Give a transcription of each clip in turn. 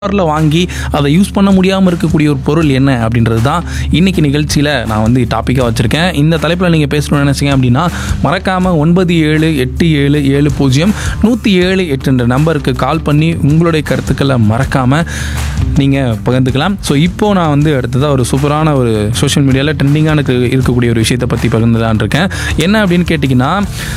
ஆஃபரில் வாங்கி அதை யூஸ் பண்ண முடியாமல் இருக்கக்கூடிய ஒரு பொருள் என்ன அப்படின்றது தான் இன்னைக்கு நிகழ்ச்சியில் நான் வந்து டாப்பிக்காக வச்சுருக்கேன் இந்த தலைப்பில் நீங்கள் பேசணும்னு நினச்சிங்க அப்படின்னா மறக்காமல் ஒன்பது ஏழு எட்டு ஏழு ஏழு பூஜ்ஜியம் நூற்றி ஏழு எட்டுன்ற நம்பருக்கு கால் பண்ணி உங்களுடைய கருத்துக்களை மறக்காமல் நீங்கள் பகிர்ந்துக்கலாம் ஸோ இப்போது நான் வந்து அடுத்ததாக ஒரு சூப்பரான ஒரு சோஷியல் மீடியாவில் ட்ரெண்டிங்கான இருக்கக்கூடிய ஒரு விஷயத்தை பற்றி பகிர்ந்துதான் இருக்கேன் என்ன அப்படின்னு கேட்டிங்கன்னா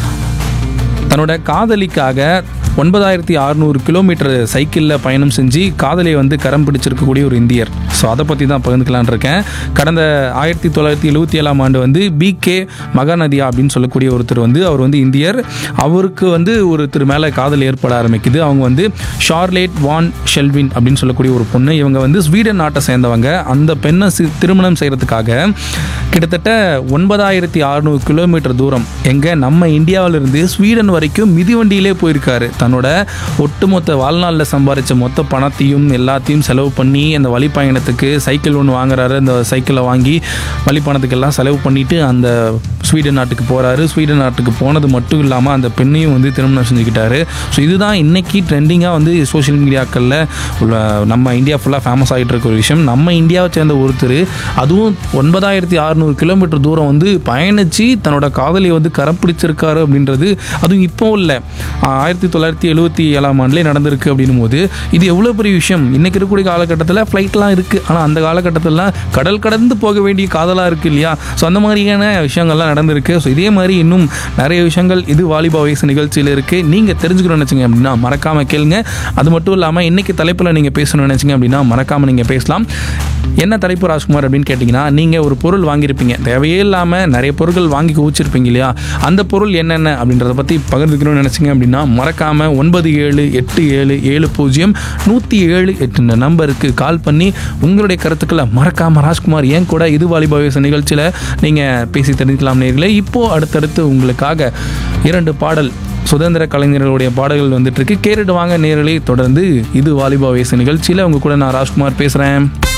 தன்னோட காதலிக்காக ஒன்பதாயிரத்தி அறுநூறு கிலோமீட்டர் சைக்கிளில் பயணம் செஞ்சு காதலியை வந்து கரம் பிடிச்சிருக்கக்கூடிய ஒரு இந்தியர் ஸோ அதை பற்றி தான் பகிர்ந்துக்கலான் இருக்கேன் கடந்த ஆயிரத்தி தொள்ளாயிரத்தி எழுபத்தி ஏழாம் ஆண்டு வந்து பிகே மகாநதியா அப்படின்னு சொல்லக்கூடிய ஒருத்தர் வந்து அவர் வந்து இந்தியர் அவருக்கு வந்து ஒருத்தர் மேலே காதல் ஏற்பட ஆரம்பிக்குது அவங்க வந்து ஷார்லேட் வான் ஷெல்வின் அப்படின்னு சொல்லக்கூடிய ஒரு பொண்ணு இவங்க வந்து ஸ்வீடன் நாட்டை சேர்ந்தவங்க அந்த பெண்ணை சி- திருமணம் செய்கிறதுக்காக கிட்டத்தட்ட ஒன்பதாயிரத்தி அறுநூறு கிலோமீட்டர் தூரம் எங்கே நம்ம இந்தியாவிலிருந்து ஸ்வீடன் வரைக்கும் மிதிவண்டியிலே போயிருக்காரு தன்னோட ஒட்டுமொத்த வாழ்நாளில் சம்பாரித்த மொத்த பணத்தையும் எல்லாத்தையும் செலவு பண்ணி அந்த வழிப்பயணத்துக்கு சைக்கிள் ஒன்று வாங்குறாரு அந்த சைக்கிளை வாங்கி வழிப்பணத்துக்கெல்லாம் செலவு பண்ணிட்டு அந்த ஸ்வீடன் நாட்டுக்கு போகிறாரு ஸ்வீடன் நாட்டுக்கு போனது மட்டும் இல்லாமல் அந்த பெண்ணையும் வந்து திருமணம் செஞ்சுக்கிட்டாரு ஸோ இதுதான் இன்னைக்கு ட்ரெண்டிங்காக வந்து சோஷியல் மீடியாக்களில் உள்ள நம்ம இந்தியா ஃபுல்லாக ஃபேமஸ் ஆகிட்டு இருக்க ஒரு விஷயம் நம்ம இந்தியாவை சேர்ந்த ஒருத்தர் அதுவும் ஒன்பதாயிரத்தி அறுநூறு கிலோமீட்டர் தூரம் வந்து பயணித்து தன்னோட காதலியை வந்து கரம் பிடிச்சிருக்காரு அப்படின்றது அதுவும் இப்போ இல்லை ஆயிரத்தி தொள்ளாயிரத்தி எழுபத்தி ஏழாம் ஆண்டுலேயே நடந்திருக்கு அப்படின்னும் போது இது எவ்வளோ பெரிய விஷயம் இன்னைக்கு இருக்கக்கூடிய காலகட்டத்தில் ஃப்ளைட்லாம் இருக்குது ஆனால் அந்த காலகட்டத்தில் கடல் கடந்து போக வேண்டிய காதலாக இருக்குது இல்லையா ஸோ அந்த மாதிரியான விஷயங்கள்லாம் நடந்திருக்கு ஸோ இதே மாதிரி இன்னும் நிறைய விஷயங்கள் இது வாலிபா வயசு நிகழ்ச்சியில் இருக்குது நீங்கள் தெரிஞ்சுக்கணும்னு நினச்சிங்க அப்படின்னா மறக்காமல் கேளுங்க அது மட்டும் இல்லாமல் இன்னைக்கு தலைப்பில் நீங்கள் பேசணும்னு நினச்சிங்க அப்படின்னா மறக்காமல் நீங்கள் பேசலாம் என்ன தலைப்பு ராஜ்குமார் அப்படின்னு கேட்டிங்கன்னா நீங்கள் ஒரு பொருள் வாங்கியிருப்பீங்க தேவையே இல்லாமல் நிறைய பொருட்கள் வாங்கி குவிச்சிருப்பீங்க இல்லையா அந்த பொருள் என்னென்ன அப்படின்றத பற்றி பகிர்ந்துக்கணும்னு நினச்சிங்க அப்படின்னா மறக்காமல் ஒன்பது ஏழு எட்டு ஏழு ஏழு பூஜ்ஜியம் நூற்றி ஏழு எட்டுன்ற நம்பருக்கு கால் பண்ணி உங்களுடைய கருத்துக்களை மறக்காமல் ராஜ்குமார் ஏன் கூட இது வாலிபா வயசு நிகழ்ச்சியில் நீங்கள் பேசி தெரிஞ்சுக்கலாம் நேர்களே இப்போது அடுத்தடுத்து உங்களுக்காக இரண்டு பாடல் சுதந்திர கலைஞர்களுடைய பாடல்கள் வந்துட்டு இருக்கு கேட்டுட்டு வாங்க நேரலை தொடர்ந்து இது வாலிபா வயசு நிகழ்ச்சியில் உங்க கூட நான் ராஜ்குமார் பேசுகிறேன்